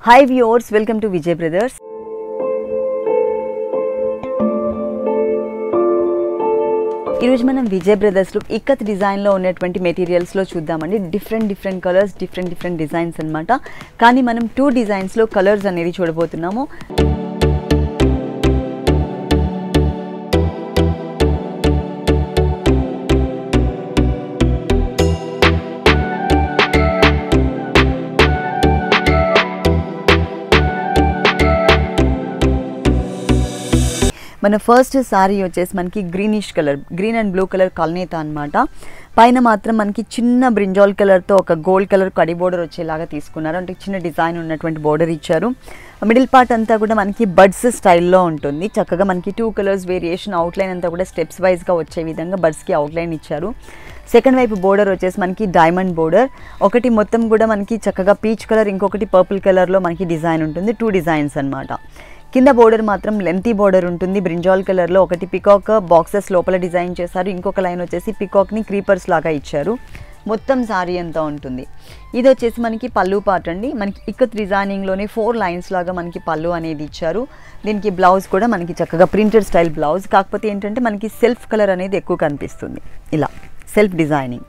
hi viewers welcome to Vijay Brothers ఈరోజు మనం విజయ్ బ్రదర్స్లో ఇక్కత్ డిజైన్లో ఉన్నటువంటి మెటీరియల్స్లో చూద్దామండి different different colours different different designs అన్నమాట కానీ మనం టూ డిజైన్స్లో కలర్స్ అనేది చూడబోతున్నాము మన ఫస్ట్ సారీ వచ్చేసి మనకి greenish colour green and blue colour కల్నేత అనమాట పైన మాత్రం మనకి చిన్న బ్రింజాల్ కలర్తో ఒక గోల్డ్ కలర్ కడి బోర్డర్ వచ్చేలాగా తీసుకున్నారు అంటే చిన్న డిజైన్ ఉన్నటువంటి బోర్డర్ ఇచ్చారు మిడిల్ పార్ట్ అంతా కూడా మనకి బడ్స్ స్టైల్లో ఉంటుంది చక్కగా మనకి టూ కలర్స్ వేరియేషన్ అవుట్లైన్ అంతా కూడా స్టెప్స్ వైజ్గా వచ్చే విధంగా బడ్స్కి అవుట్లైన్ ఇచ్చారు సెకండ్ వైపు బోర్డర్ వచ్చేసి మనకి డైమండ్ బోర్డర్ ఒకటి మొత్తం కూడా మనకి చక్కగా పీచ్ కలర్ ఇంకొకటి పర్పుల్ కలర్లో మనకి డిజైన్ ఉంటుంది టూ డిజైన్స్ అన్నమాట కింద బోర్డర్ మాత్రం లెంతీ బోర్డర్ ఉంటుంది బ్రింజాల్ కలర్లో ఒకటి పికాక్ బాక్సెస్ లోపల డిజైన్ చేశారు ఇంకొక లైన్ వచ్చేసి పికాక్ని క్రీపర్స్ లాగా ఇచ్చారు మొత్తం సారీ అంతా ఉంటుంది ఇది వచ్చేసి మనకి పళ్ళు పార్ట్ అండి మనకి ఇక్కత్ డిజైనింగ్లోనే ఫోర్ లైన్స్ లాగా మనకి పళ్ళు అనేది ఇచ్చారు దీనికి బ్లౌజ్ కూడా మనకి చక్కగా ప్రింటెడ్ స్టైల్ బ్లౌజ్ కాకపోతే ఏంటంటే మనకి సెల్ఫ్ కలర్ అనేది ఎక్కువ కనిపిస్తుంది ఇలా సెల్ఫ్ డిజైనింగ్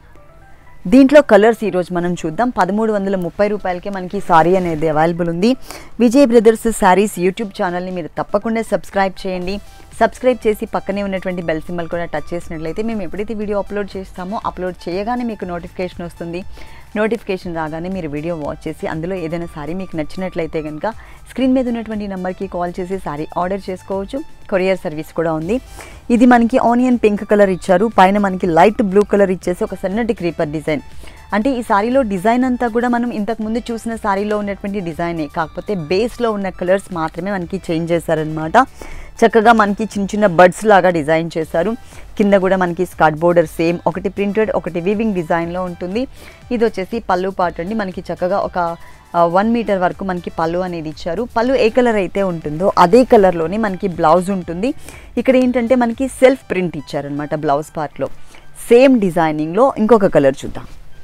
దీంట్లో కలర్స్ ఈరోజు మనం చూద్దాం పదమూడు వందల ముప్పై రూపాయలకే మనకి సారీ అనేది అవైలబుల్ ఉంది విజయ్ బ్రదర్స్ శారీస్ యూట్యూబ్ ఛానల్ని మీరు తప్పకుండా సబ్స్క్రైబ్ చేయండి సబ్స్క్రైబ్ చేసి పక్కనే ఉన్నటువంటి బెల్ సింబల్ కూడా టచ్ చేసినట్లయితే మేము ఎప్పుడైతే వీడియో అప్లోడ్ చేస్తామో అప్లోడ్ చేయగానే మీకు నోటిఫికేషన్ వస్తుంది నోటిఫికేషన్ రాగానే మీరు వీడియో వాచ్ చేసి అందులో ఏదైనా సారీ మీకు నచ్చినట్లయితే కనుక స్క్రీన్ మీద ఉన్నటువంటి నెంబర్కి కాల్ చేసి సారీ ఆర్డర్ చేసుకోవచ్చు కొరియర్ సర్వీస్ కూడా ఉంది ఇది మనకి ఆనియన్ పింక్ కలర్ ఇచ్చారు పైన మనకి లైట్ బ్లూ కలర్ ఇచ్చేసి ఒక సన్నటి క్రీపర్ డిజైన్ అంటే ఈ సారీలో డిజైన్ అంతా కూడా మనం ఇంతకు ముందు చూసిన సారీలో ఉన్నటువంటి డిజైనే కాకపోతే బేస్లో ఉన్న కలర్స్ మాత్రమే మనకి చేంజ్ చేశారనమాట చక్కగా మనకి చిన్న చిన్న బర్డ్స్ లాగా డిజైన్ చేశారు కింద కూడా మనకి స్కర్ట్ బోర్డర్ సేమ్ ఒకటి ప్రింటెడ్ ఒకటి వీవింగ్ డిజైన్లో ఉంటుంది ఇది వచ్చేసి పళ్ళు పాట అండి మనకి చక్కగా ఒక వన్ మీటర్ వరకు మనకి పళ్ళు అనేది ఇచ్చారు పళ్ళు ఏ కలర్ అయితే ఉంటుందో అదే కలర్లోనే మనకి బ్లౌజ్ ఉంటుంది ఇక్కడ ఏంటంటే మనకి సెల్ఫ్ ప్రింట్ ఇచ్చారనమాట బ్లౌజ్ పార్ట్లో సేమ్ డిజైనింగ్లో ఇంకొక కలర్ చూద్దాం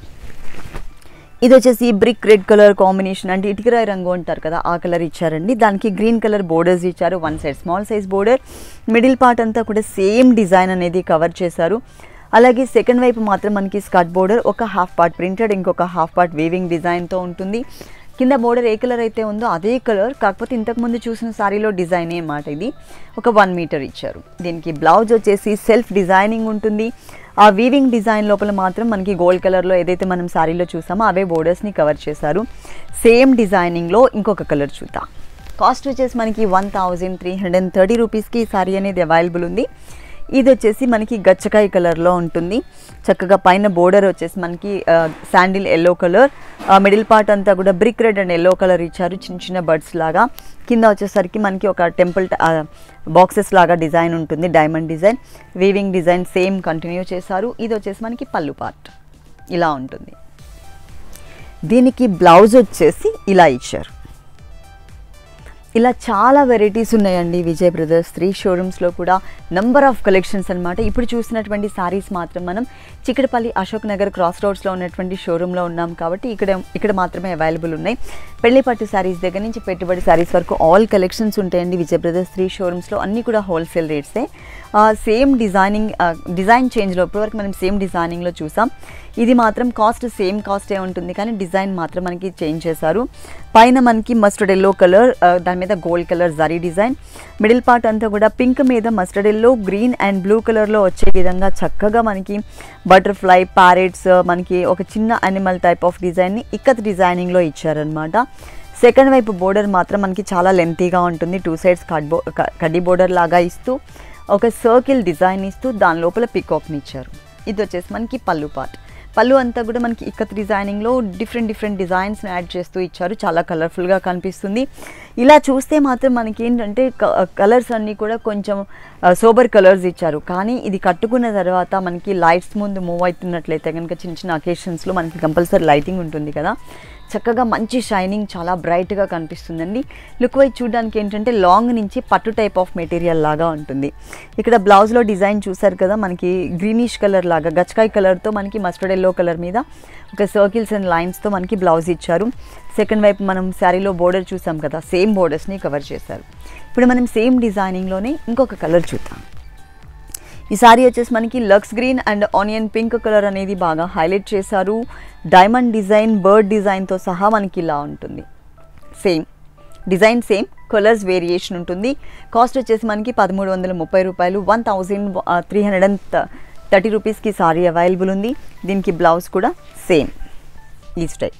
ఇది వచ్చేసి బ్రిక్ రెడ్ కలర్ కాంబినేషన్ అంటే ఇటుకరాయి రంగు అంటారు కదా ఆ కలర్ ఇచ్చారండి దానికి గ్రీన్ కలర్ బోర్డర్స్ ఇచ్చారు one side small size border middle part అంతా కూడా సేమ్ డిజైన్ అనేది కవర్ చేశారు అలాగే సెకండ్ వైపు మాత్రం మనకి స్కర్ట్ బోర్డర్ ఒక హాఫ్ పార్ట్ ప్రింటెడ్ ఇంకొక హాఫ్ పార్ట్ వీవింగ్ డిజైన్తో ఉంటుంది కింద బోర్డర్ ఏ కలర్ అయితే ఉందో అదే కలర్ కాకపోతే ఇంతకుముందు చూసిన సారీలో డిజైన్ ఏ మాట ఇది ఒక వన్ మీటర్ ఇచ్చారు దీనికి బ్లౌజ్ వచ్చేసి సెల్ఫ్ డిజైనింగ్ ఉంటుంది ఆ వీవింగ్ డిజైన్ లోపల మాత్రం మనకి గోల్డ్ కలర్లో ఏదైతే మనం సారీలో చూసామో అవే బోర్డర్స్ని కవర్ చేశారు సేమ్ డిజైనింగ్లో ఇంకొక కలర్ చూద్దాం కాస్ట్ వచ్చేసి మనకి one thousand three hundred and thirty రూపీస్కి ఈ సారీ అనేది అవైలబుల్ ఉంది ఇది వచ్చేసి మనకి గచ్చకాయ కలర్లో ఉంటుంది చక్కగా పైన బోర్డర్ వచ్చేసి మనకి sandal yellow colour middle part అంతా కూడా brick red and yellow colour ఇచ్చారు చిన్న చిన్న బర్డ్స్ లాగా కింద వచ్చేసరికి మనకి ఒక టెంపుల్ బాక్సెస్ లాగా డిజైన్ ఉంటుంది diamond design weaving design same continue చేశారు ఇది వచ్చేసి మనకి పళ్ళు పార్ట్ ఇలా ఉంటుంది దీనికి బ్లౌజ్ వచ్చేసి ఇలా ఇచ్చారు ఇలా చాలా వెరైటీస్ ఉన్నాయండి విజయ్ బ్రదర్స్ త్రీ షోరూమ్స్లో కూడా నంబర్ ఆఫ్ కలెక్షన్స్ అనమాట ఇప్పుడు చూసినటువంటి సారీస్ మాత్రం మనం చిక్కడపల్లి అశోక్ నగర్ క్రాస్ రోడ్స్లో ఉన్నటువంటి షోరూంలో ఉన్నాం కాబట్టి ఇక్కడ ఇక్కడ మాత్రమే అవైలబుల్ ఉన్నాయి పెళ్లి పట్టు శారీస్ దగ్గర నుంచి పెట్టుబడి శారీస్ వరకు ఆల్ కలెక్షన్స్ ఉంటాయండి విజయ్ బ్రదర్స్ త్రీ షోరూమ్స్లో అన్నీ కూడా హోల్సేల్ రేట్సే సేమ్ డిజైనింగ్ డిజైన్ చేంజ్లో ఇప్పటివరకు మనం సేమ్ డిజైనింగ్లో చూసాం ఇది మాత్రం కాస్ట్ సేమ్ కాస్టే ఉంటుంది కానీ డిజైన్ మాత్రం మనకి చేంజ్ చేశారు పైన మనకి మస్టర్డ్ ఎల్లో కలర్ దాని మీద gold colour zari design middle part అంతా కూడా పింక్ మీద mustard yellow green and blue కలర్లో వచ్చే విధంగా చక్కగా మనకి బటర్ఫ్లై ప్యారెట్స్ మనకి ఒక చిన్న అనిమల్ టైప్ ఆఫ్ డిజైన్ని ఇక్కత్ డిజైనింగ్లో ఇచ్చారనమాట సెకండ్ వైపు బోర్డర్ మాత్రం మనకి చాలా లెంతీగా ఉంటుంది టూ సైడ్స్ కడ్బో కడ్డీ బోర్డర్ లాగా ఇస్తూ ఒక సర్కిల్ డిజైన్ ఇస్తూ దాని లోపల పికాక్ని ఇచ్చారు ఇది వచ్చేసి మనకి పళ్ళు పార్ట్ పళ్ళు అంతా కూడా మనకి ఇక్కత్ డిజైనింగ్లో డిఫరెంట్ డిఫరెంట్ డిజైన్స్ని యాడ్ చేస్తూ ఇచ్చారు చాలా కలర్ఫుల్గా కనిపిస్తుంది ఇలా చూస్తే మాత్రం మనకి ఏంటంటే కలర్స్ అన్నీ కూడా కొంచెం సోబర్ కలర్స్ ఇచ్చారు కానీ ఇది కట్టుకున్న తర్వాత మనకి లైట్స్ ముందు మూవ్ అవుతున్నట్లయితే కనుక చిన్న చిన్న అకేషన్స్లో మనకి కంపల్సరీ లైటింగ్ ఉంటుంది కదా చక్కగా మంచి షైనింగ్ చాలా బ్రైట్గా కనిపిస్తుందండి లుక్ వైజ్ చూడడానికి ఏంటంటే లాంగ్ నుంచి పట్టు టైప్ ఆఫ్ మెటీరియల్ లాగా ఉంటుంది ఇక్కడ బ్లౌజ్లో డిజైన్ చూసారు కదా మనకి గ్రీనిష్ కలర్ లాగా గచ్చకాయ కలర్తో మనకి మస్టర్డ్ ఎల్లో కలర్ మీద ఒక సర్కిల్స్ అండ్ లైన్స్తో మనకి బ్లౌజ్ ఇచ్చారు సెకండ్ వైపు మనం శారీలో బోర్డర్ చూసాం కదా సేమ్ బోర్డర్స్ని కవర్ చేశారు ఇప్పుడు మనం సేమ్ డిజైనింగ్లోనే ఇంకొక కలర్ చూద్దాం ఈ సారీ వచ్చేసి మనకి లక్స్ green and onion pink colour అనేది బాగా హైలైట్ చేశారు డైమండ్ డిజైన్ బర్డ్ డిజైన్తో సహా మనకి ఇలా ఉంటుంది same design same colours variation ఉంటుంది కాస్ట్ వచ్చేసి మనకి పదమూడు వందల ముప్పై రూపాయలు one thousand three hundred and thirty రూపీస్కి సారీ అవైలబుల్ ఉంది దీనికి బ్లౌజ్ కూడా సేమ్ ఈ స్టైల్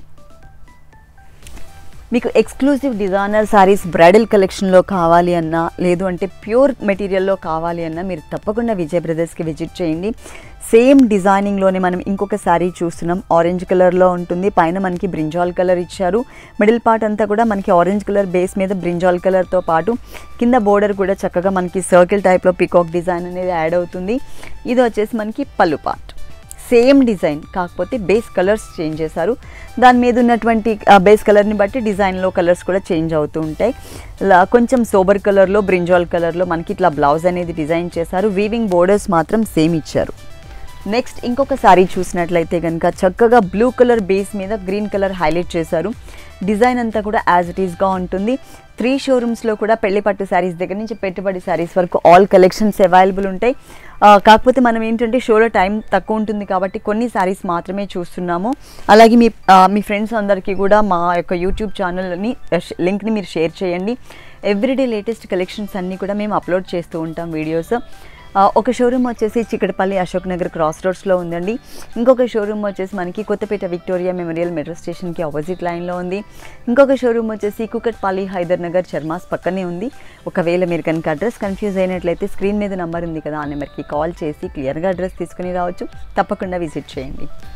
మీకు ఎక్స్క్లూజివ్ డిజైనర్ శారీస్ బ్రైడల్ కలెక్షన్లో కావాలి అన్నా లేదు అంటే ప్యూర్ మెటీరియల్లో కావాలి అన్నా మీరు తప్పకుండా విజయ్ బ్రదర్స్కి విజిట్ చేయండి సేమ్ డిజైనింగ్లోనే మనం ఇంకొక శారీ చూస్తున్నాం ఆరెంజ్ కలర్లో ఉంటుంది పైన మనకి బ్రింజాల్ కలర్ ఇచ్చారు మిడిల్ పార్ట్ అంతా కూడా మనకి ఆరెంజ్ కలర్ బేస్ మీద బ్రింజాల్ కలర్తో పాటు కింద బోర్డర్ కూడా చక్కగా మనకి సర్కిల్ టైప్లో పికాక్ డిజైన్ అనేది యాడ్ అవుతుంది ఇది వచ్చేసి మనకి పళ్ళు పార్ట్ సేమ్ డిజైన్ కాకపోతే బేస్ కలర్స్ చేంజ్ చేశారు దాని మీద ఉన్నటువంటి బేస్ కలర్ని బట్టి డిజైన్లో కలర్స్ కూడా చేంజ్ అవుతూ ఉంటాయి ఇలా కొంచెం సోబర్ కలర్లో బ్రింజాల్ కలర్లో మనకి ఇట్లా బ్లౌజ్ అనేది డిజైన్ చేశారు వీవింగ్ బోర్డర్స్ మాత్రం సేమ్ ఇచ్చారు నెక్స్ట్ ఇంకొక సారీ చూసినట్లయితే కనుక చక్కగా బ్లూ కలర్ బేస్ మీద గ్రీన్ కలర్ హైలైట్ చేశారు డిజైన్ అంతా కూడా యాజ్ ఇట్ ఈస్గా ఉంటుంది త్రీ షోరూమ్స్లో కూడా పెళ్లి పట్టు శారీస్ దగ్గర నుంచి పెట్టుబడి శారీస్ వరకు ఆల్ కలెక్షన్స్ అవైలబుల్ ఉంటాయి ఆ, కాకపోతే మనం ఏంటంటే షోలో టైం తక్కువ ఉంటుంది కాబట్టి కొన్ని శారీస్ మాత్రమే చూస్తున్నాము అలాగే మీ ఆ, మీ ఫ్రెండ్స్ అందరికీ కూడా మా యొక్క యూట్యూబ్ ఛానల్ని లింక్ని మీరు షేర్ చేయండి ఎవ్రీడే లేటెస్ట్ కలెక్షన్స్ అన్నీ కూడా మేము అప్లోడ్ చేస్తూ ఉంటాం వీడియోస్ ఆ, ఒక షోరూమ్ వచ్చేసి చిక్కడపల్లి అశోక్ నగర్ క్రాస్ రోడ్స్లో ఉందండి ఇంకొక షోరూమ్ వచ్చేసి మనకి కొత్తపేట విక్టోరియా మెమోరియల్ మెట్రో స్టేషన్కి ఆపోజిట్ లైన్లో ఉంది ఇంకొక షోరూమ్ వచ్చేసి కుకట్పల్లి హైదర్ నగర్ చర్మాస్ పక్కనే ఉంది ఒకవేళ మీరు కనుక అడ్రస్ కన్ఫ్యూజ్ అయినట్లయితే స్క్రీన్ మీద నెంబర్ ఉంది కదా ఆ నెంబర్కి కాల్ చేసి క్లియర్గా అడ్రస్ తీసుకుని రావచ్చు తప్పకుండా విజిట్ చేయండి